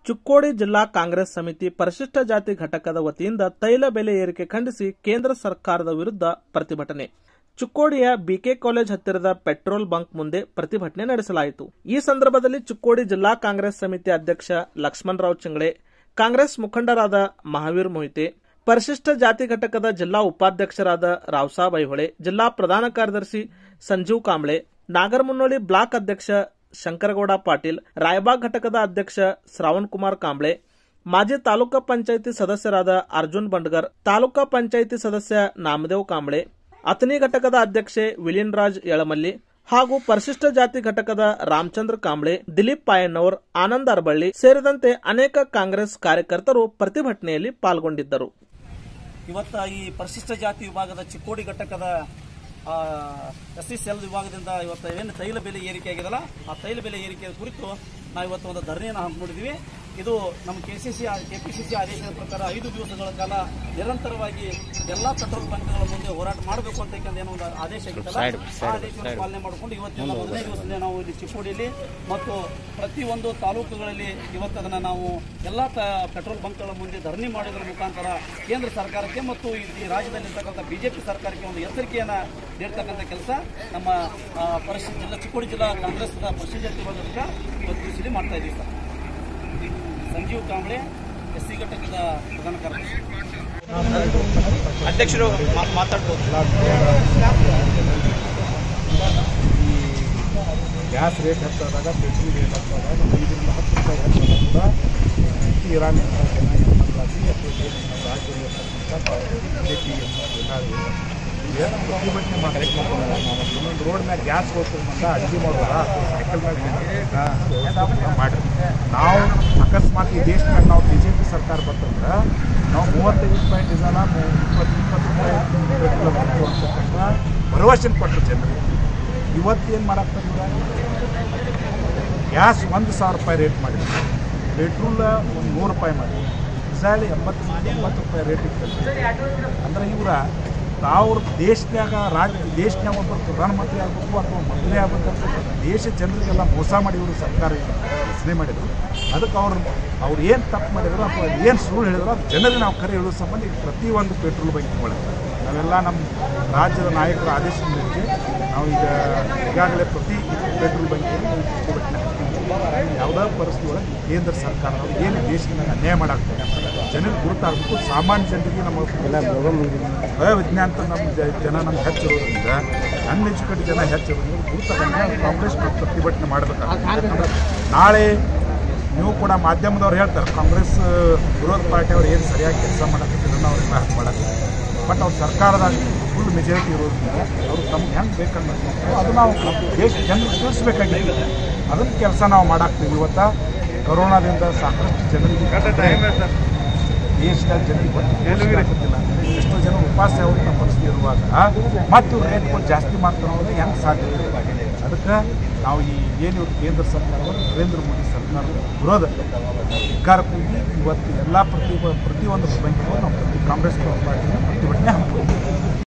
ಚುಕ್ಕೋಡಿ ಜಿಲ್ಲಾ ಕಾಂಗ್ರೆಸ್ ಸಮಿತಿ ಪರಿಶಿಷ್ಟ ಜಾತಿ ಘಟಕದ ವತಿಯಿಂದ ತೈಲ ಬೆಲೆ ಏರಿಕೆ ಖಂಡಿಸಿ ಕೇಂದ್ರ ಸರ್ಕಾರದ ವಿರುದ್ಧ ಪ್ರತಿಭಟನೆ ಚುಕ್ಕೋಡಿಯ ಬಿಕೆ ಕಾಲೇಜ್ ಹತ್ತಿರದ ಪೆಟ್ರೋಲ್ ಬಂಕ್ ಮುಂದೆ ಪ್ರತಿಭಟನೆ ನಡೆಸಲಾಯಿತು ಈ ಸಂದರ್ಭದಲ್ಲಿ ಚುಕ್ಕೋಡಿ ಜಿಲ್ಲಾ ಕಾಂಗ್ರೆಸ್ ಸಮಿತಿ ಅಧ್ಯಕ್ಷ ಲಕ್ಷ್ಮಣರಾವ್ ಚಿಂಗಳೆ ಕಾಂಗ್ರೆಸ್ ಮುಖಂಡರಾದ ಮಹಾವೀರ್ ಮೊಹಿತೆ ಪರಿಶಿಷ್ಟ ಜಾತಿ ಘಟಕದ ಜಿಲ್ಲಾ ಉಪಾಧ್ಯಕ್ಷರಾದ ರಾವ್ಸಾಬ್ ಐಹೊಳೆ ಜಿಲ್ಲಾ ಪ್ರಧಾನ ಕಾರ್ಯದರ್ಶಿ ಸಂಜೀವ್ ಕಾಂಬ್ಳೆ ನಾಗರಮುನ್ನೋಳಿ ಬ್ಲಾಕ್ ಅಧ್ಯಕ್ಷ ಶಂಕರಗೌಡ ಪಾಟೀಲ್ ರಾಯಬಾಗ್ ಘಟಕದ ಅಧ್ಯಕ್ಷ ಶ್ರಾವಣ್ ಕುಮಾರ್ ಕಾಂಬ್ಳೆ ಮಾಜಿ ತಾಲೂಕಾ ಪಂಚಾಯಿತಿ ಸದಸ್ಯರಾದ ಅರ್ಜುನ್ ಬಂಡ್ಗರ್ ತಾಲೂಕಾ ಪಂಚಾಯಿತಿ ಸದಸ್ಯ ನಾಮದೇವ್ ಕಾಂಬ್ಳೆ ಅತನಿ ಘಟಕದ ಅಧ್ಯಕ್ಷೆ ವಿಲಿನ್ ರಾಜ್ ಯಳಮಲ್ಲಿ ಹಾಗೂ ಪರಿಶಿಷ್ಟ ಜಾತಿ ಘಟಕದ ರಾಮಚಂದ್ರ ಕಾಂಬ್ಳೆ ದಿಲೀಪ್ ಪಾಯಣ್ಣವರ್ ಆನಂದ್ ಅರಬಳ್ಳಿ ಸೇರಿದಂತೆ ಅನೇಕ ಕಾಂಗ್ರೆಸ್ ಕಾರ್ಯಕರ್ತರು ಪ್ರತಿಭಟನೆಯಲ್ಲಿ ಪಾಲ್ಗೊಂಡಿದ್ದರು ಇವತ್ತ ಈ ಪರಿಶಿಷ್ಟ ಜಾತಿ ವಿಭಾಗದ ಚಿಕ್ಕೋಡಿ ಘಟಕದ ಎಸ್ ಸಿ ಸೆಲ್ ವಿಭಾಗದಿಂದ ಇವತ್ತು ಏನು ತೈಲ ಬೆಲೆ ಏರಿಕೆ ಆಗಿದೆಲ್ಲ ಆ ತೈಲ ಬೆಲೆ ಏರಿಕೆ ಕುರಿತು ನಾವು ಇವತ್ತು ಒಂದು ಧರಣಿಯನ್ನು ಹಮ್ಮಿಕೊಂಡಿದ್ವಿ ಇದು ನಮ್ಮ ಕೆಸಿಸಿ ಕೆಪಿಸಿಸಿ ಆದೇಶದ ಪ್ರಕಾರ ಐದು ದಿವಸಗಳ ಕಾಲ ನಿರಂತರವಾಗಿ ಎಲ್ಲಾ ಪೆಟ್ರೋಲ್ ಬಂಕ್ಗಳ ಮುಂದೆ ಹೋರಾಟ ಮಾಡಬೇಕು ಅಂತ ಯಾಕಂದ್ರೆ ಏನೋ ಒಂದು ಆದೇಶ ಆಗಿತ್ತಲ್ಲ ಆ ಆದೇಶವನ್ನು ಪಾಲನೆ ಮಾಡಿಕೊಂಡು ಇವತ್ತಿನ ಮೊದಲನೇ ದಿವಸದಿಂದ ನಾವು ಇಲ್ಲಿ ಚಿಕ್ಕೋಡಿಯಲ್ಲಿ ಮತ್ತು ಪ್ರತಿಯೊಂದು ತಾಲೂಕುಗಳಲ್ಲಿ ಇವತ್ತು ಅದನ್ನ ನಾವು ಎಲ್ಲಾ ತ- ಪೆಟ್ರೋಲ್ ಬಂಕ್ಗಳ ಮುಂದೆ ಧರಣಿ ಮಾಡೋದ್ರ ಮುಖಾಂತರ ಕೇಂದ್ರ ಸರ್ಕಾರಕ್ಕೆ ಮತ್ತು ಈ ಈ ರಾಜ್ಯದಲ್ಲಿರ್ತಕ್ಕಂಥ ಬಿಜೆಪಿ ಸರ್ಕಾರಕ್ಕೆ ಒಂದು ಎಚ್ಚರಿಕೆಯನ್ನ ನೀಡ್ತಕ್ಕಂಥ ಕೆಲಸ ನಮ್ಮ ಆ, ಪರಿಶಿಷ್ಟ ಜಿಲ್ಲಾ ಚಿಕ್ಕೋಡಿ ಜಿಲ್ಲಾ ಕಾಂಗ್ರೆಸ್ ಪರಿಶಿಷ್ಟ ಜಾತಿ ವಿಭಾಗದಿಂದ ಇವತ್ತು ಈ ಸಲ ಮಾಡ್ತಾ ಇದ್ದೀವಿ sir Sanjeev Kamble S C ಘಟಕದ ಪ್ರಧಾನ ಕಾರ್ಯದರ್ಶಿ ಅಧ್ಯಕ್ಷರು ಮಾತಾಡ್ಬೋದು ಗ್ಯಾಸ್ ರೇಟ್ ಹೆಚ್ಚಾದಾಗ ಪೆಟ್ರೋಲ್ ರೇಟ್ ಹೆಚ್ಚಾದಾಗ ಒಂದು ಐದರಿಂದ ಹತ್ತು ರೂಪಾಯಿ ಹೆಚ್ಚಾದಾಗ ಕೂಡ ಇರಾನ್ ಚೆನ್ನಾಗಿ ಅಥವಾ ಏನು ರಾಜ್ಯದಲ್ಲಿ ಇರ್ತಕ್ಕಂಥ ಬಿ ಜೆ ಪಿ ಎಲ್ಲ ಏನು ಪ್ರತಿಭಟನೆ ಮಾಡಿ ಇನ್ನೊಂದು ರೋಡ್ ಮ್ಯಾಗ ಗ್ಯಾಸ್ ಹೋಗ್ತಕ್ಕಂಥ ಅಡುಗೆ ಮಾಡೋದ ಸೈಕಲ್ ಮ್ಯಾಗ ಮಾಡಿರಿ ನಾವು ಅಕಸ್ಮಾತ್ ಈ ದೇಶದಾಗ ನಾವು ಬಿ ಜೆ ಪಿ ಸರ್ಕಾರ ಬರ್ತಂದ್ರೆ ನಾವು ಮೂವತ್ತೈದು ರೂಪಾಯಿ ಡೀಸೆಲ ಇಪ್ಪತ್ತು ಇಪ್ಪತ್ತು ರೂಪಾಯಿ ಪೆಟ್ರೋಲ್ ಬರ್ತೀವಿ ಅಂತಕ್ಕಂಥ ಭರವಸೆ ಕೊಟ್ಟರು ಜನರಿಗೆ ಇವತ್ತೇನು ಮಾಡಾಕ್ತಾರೆ ಗ್ಯಾಸ್ ಒಂದು ಸಾವಿರ ರೂಪಾಯಿ ರೇಟ್ ಮಾಡಿ ಪೆಟ್ರೋಲ್ ಒಂದು ನೂರು ರೂಪಾಯಿ ಮಾಡಿ ಡೀಸೆಲ್ ಎಂಬತ್ತು ಎಂಬತ್ತು ರೂಪಾಯಿ ರೇಟ್ ಇರ್ತದೆ ಅಂದ್ರೆ ಇವರ ಅವ್ರ ದೇಶದಾಗ ರಾಜ್ಯ ದೇಶನಾಗ ಒಬ್ಬರು ಪ್ರಧಾನಮಂತ್ರಿ ಆಗಬೇಕು ಅಥವಾ ಮಂತ್ರಿ ಆಗ್ಬೇಕಂತ ದೇಶ ಜನರಿಗೆಲ್ಲ ಮೋಸ ಮಾಡಿ ಇವರು ಸರ್ಕಾರ ರಚನೆ ಮಾಡಿದ್ರು ಅದಕ್ಕೆ ಅವ್ರು ಅವ್ರು ಏನು ತಪ್ಪು ಮಾಡಿದ್ರು ಅಥವಾ ಏನು ಸುಳ್ಳು ಹೇಳಿದ್ರು ಅದು ಜನರಿಗೆ ನಾವು ಕರೆ ಹೇಳೋ ಸಂಬಂಧ ಈಗ ಪ್ರತಿಯೊಂದು ಪೆಟ್ರೋಲ್ ಬಂಕ್ ಒಳಗೆ ನಾವೆಲ್ಲ ನಮ್ಮ ರಾಜ್ಯದ ನಾಯಕರ ಆದೇಶದ ಮೇರೆಗೆ ನಾವು ಈಗ ಈಗಾಗಲೇ ಪ್ರತಿ ಪೆಟ್ರೋಲ್ ಬಂಕಿನಲ್ಲಿ ಪ್ರತಿಭಟನೆ ಹಾಕ್ತೀವಿ. ಯಾವುದೇ ಪರಿಸ್ಥಿತಿ ಒಳಗೆ ಕೇಂದ್ರ ಸರ್ಕಾರದವ್ರು ಏನು ದೇಶದಿಂದ ಅನ್ಯಾಯ ಮಾಡಾಕ್ತಾರೆ ಜನರಿಗೆ ಗುರುತಾಗಬೇಕು ಸಾಮಾನ್ಯ ಜನರಿಗೆ ನಮ್ಮ ವಿಜ್ಞಾನ ನಮ್ಮ ಜ- ಜನ ನಮ್ಗೆ ಹೆಚ್ಚಿರೋದ್ರಿಂದ ಅನ್ಎಜುಕೇಟೆಡ್ ಜನ ಹೆಚ್ಚಿರೋದ್ರಿಂದ ಗುರುತಾಗ ಕಾಂಗ್ರೆಸ್ ಪ್ರತಿಭಟನೆ ಮಾಡಬೇಕಾಗ್ತದೆ ನಾಳೆ ನೀವು ಕೂಡ ಮಾಧ್ಯಮದವ್ರು ಹೇಳ್ತಾರೆ ಕಾಂಗ್ರೆಸ್ ವಿರೋಧ ಪಾರ್ಟಿಯವ್ರು ಏನು ಸರಿಯಾಗಿ ಕೆಲಸ ಮಾಡಕತ್ತಿದ್ರು ಅವ್ರಿಗೆ ಮಾತು ಮಾಡಕ್ಕೆ ಬಟ್ ಅವ್ರ ಸರ್ಕಾರದಾಗ ಫುಲ್ ಮೆಜಾರಿಟಿ ಇರೋದ್ರಿಂದ ಅವರು ತಮ್ಗೆ ಹೆಂಗೆ ಬೇಕನ್ನೋದು ಅದು ನಾವು ದೇಶ ಜನರಿಗೆ ತಿಳಿಸ್ಬೇಕಾಗಿದೆ ಅದನ್ನ ಕೆಲಸ ನಾವು ಮಾಡಾಕ್ತೀವಿ ಇವತ್ತ ಕೊರೋನಾದಿಂದ ಸಾಕಷ್ಟು ಜನರಿಗೆ ದೇಶದ ಜನರಿಗೆ ಗೊತ್ತಿಲ್ಲ ಎಷ್ಟೋ ಜನ ಉಪವಾಸ ಹೋಗುವಂಥ ಪರಿಸ್ಥಿತಿ ಇರುವಾಗ ಮತ್ತು ರೇಟ್ಗಳು ಜಾಸ್ತಿ ಮಾಡ್ತಾರೆ ಅಂದ್ರೆ ಹೆಂಗೆ ಸಾಧ್ಯ ಅದಕ್ಕೆ ನಾವು ಈ ಏನು ಇವ್ರು ಕೇಂದ್ರ ಸರ್ಕಾರ ನರೇಂದ್ರ ಮೋದಿ ಸರ್ಕಾರದ ವಿರೋಧ ಸರ್ಕಾರಕ್ಕೆ ಹೋಗಿ ಇವತ್ತು ಎಲ್ಲ ಪ್ರತಿ ಪ್ರತಿಯೊಂದು ಬ್ಯಾಂಕಿಗೂ ನಾವು ಪ್ರತಿ ಕಾಂಗ್ರೆಸ್ ಪಾರ್ಟಿನ ಪ್ರತಿಭಟನೆ ಹಮ್ಮಿಕೊಂಡಿದ್ದೀವಿ